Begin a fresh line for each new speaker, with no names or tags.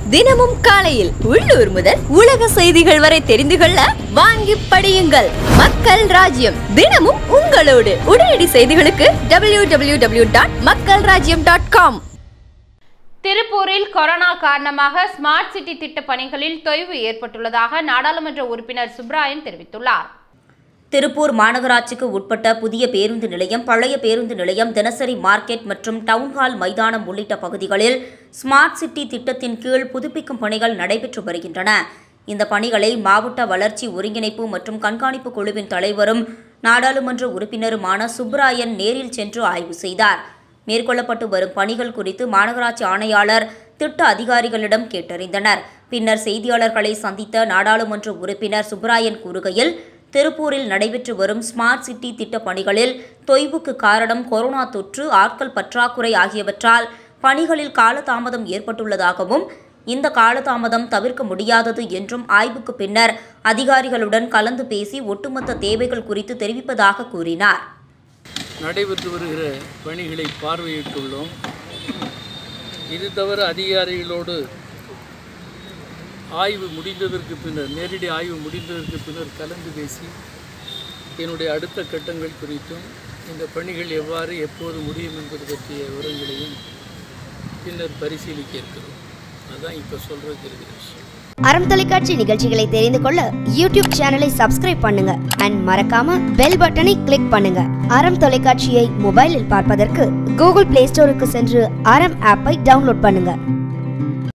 தினமும் காலையில் உள்ளூர் முதல் உலக செய்திகள் வரை தெரிந்து கொள்ள வாங்கி படியுங்கள் மக்கள் ராஜ்யம் தினமும் உங்களோடு உடனடி செய்திகளுக்கு W W W dot Makkal Rajyam dot com
திருப்பூரில் கொரோனா காரணமாக ஸ்மார்ட் சிட்டி திட்ட பணிகளில் தொய்வு ஏற்பட்டுள்ளதாக நாடாளுமன்ற உறுப்பினர் சுப்ராயன் தெரிவித்துள்ளார்
திருப்பூர் மாநகராட்சிக்கு உட்பட்ட புதிய பேருந்து நிலையம் பழைய பேருந்து நிலையம் தினசரி மார்க்கெட் மற்றும் டவுன்ஹால் மைதானம் உள்ளிட்ட பகுதிகளில் ஸ்மார்ட் சிட்டி திட்டத்தின் கீழ் புதுப்பிக்கும் பணிகள் நடைபெற்று வருகின்றன இந்த பணிகளை மாவட்ட வளர்ச்சி ஒருங்கிணைப்பு மற்றும் கண்காணிப்பு குழுவின் தலைவரும் நாடாளுமன்ற உறுப்பினருமான சுப்ராயன் நேரில் சென்று ஆய்வு செய்தார் மேற்கொள்ளப்பட்டு வரும் பணிகள் குறித்து மாநகராட்சி ஆணையாளர் திட்ட அதிகாரிகளிடம் கேட்டறிந்தனர் பின்னர் செய்தியாளர்களை சந்தித்த நாடாளுமன்ற உறுப்பினர் சுப்ராயன் கூறுகையில் திருப்பூரில் நடைபெற்று வரும் ஸ்மார்ட் சிட்டி திட்ட பணிகளில் தொய்வுக்கு காரணம் கொரோனா தொற்று ஆட்கள் பற்றாக்குறை ஆகியவற்றால் பணிகளில் காலதாமதம் ஏற்பட்டுள்ளதாகவும் இந்த காலதாமதம் தவிர்க்க முடியாதது என்றும் ஆய்வுக்கு பின்னர் அதிகாரிகளுடன் கலந்து பேசி ஒட்டுமொத்த தேவைகள் குறித்து தெரிவிப்பதாக கூறினார்
நடைபெற்று வருகிற பணிகளை பார்வையிட்டுள்ளோம் இது தவிர அதிகாரிகளோடு ஆய்வு முடிந்ததற்கு பின்னர் நேரடி ஆய்வு முடிந்ததற்கு பின்னர் கலந்து பேசி என்னுடைய அடுத்த கட்டங்கள் குறித்தும் இந்த பணிகள் எவ்வாறு எப்போது முடியும் என்பது பற்றிய விவரங்களையும் பின்னர் பரிசீலிக்க இருக்கிறோம் அதான் இப்போ சொல்கிறதுக்கு இருக்கிற விஷயம்
அறம் தொலைக்காட்சி நிகழ்ச்சிகளை தெரிந்து கொள்ள யூடியூப் சேனலை சப்ஸ்கிரைப் பண்ணுங்க அண்ட் மறக்காம பெல் பட்டனை கிளிக் பண்ணுங்க அறம் தொலைக்காட்சியை மொபைலில் பார்ப்பதற்கு கூகுள் பிளே ஸ்டோருக்கு சென்று அறம் ஆப்பை டவுன்லோட் பண்ணுங்க